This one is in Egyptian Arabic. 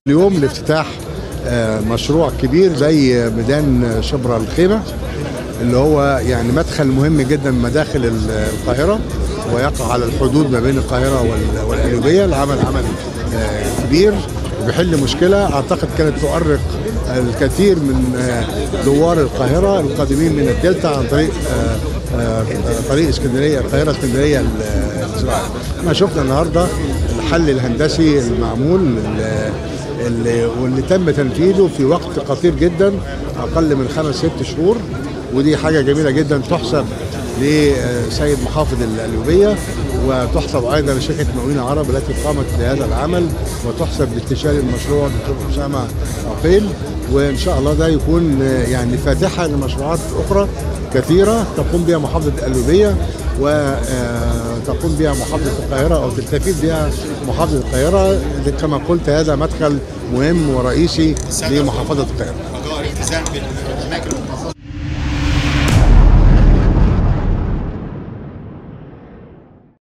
اليوم لافتتاح آه، مشروع كبير زي ميدان شبرا الخيمة اللي هو يعني مدخل مهم جدا من مداخل ال- القاهرة ويقع على الحدود ما بين القاهرة وال- والقليوبية العمل عمل آه، كبير وبيحل مشكلة أعتقد كانت تؤرق الكثير من آه، دوار القاهرة القادمين من الدلتا عن طريق آه، آه، طريق اسكندرية القاهرة اسكندرية ال- الزراعي احنا شفنا النهاردة الحل الهندسي المعمول ال- اللي واللي تم تنفيذه في وقت قصير جدا اقل من خمس ست شهور ودي حاجه جميله جدا تحسب لسيد محافظ القليوبيه وتحسب ايضا لشركه مقاولين العرب التي قامت بهذا العمل وتحسب لاستشاري المشروع دكتور اسامه عقيل وان شاء الله ده يكون يعني فاتحه لمشروعات اخرى كثيره تقوم بها محافظه القليوبيه وتقوم بها محافظه القاهره او تستفيد بها محافظه القاهره كما قلت هذا مدخل مهم ورئيسي لمحافظه القاهره رجاء الالتزام بالاماكن المخصصه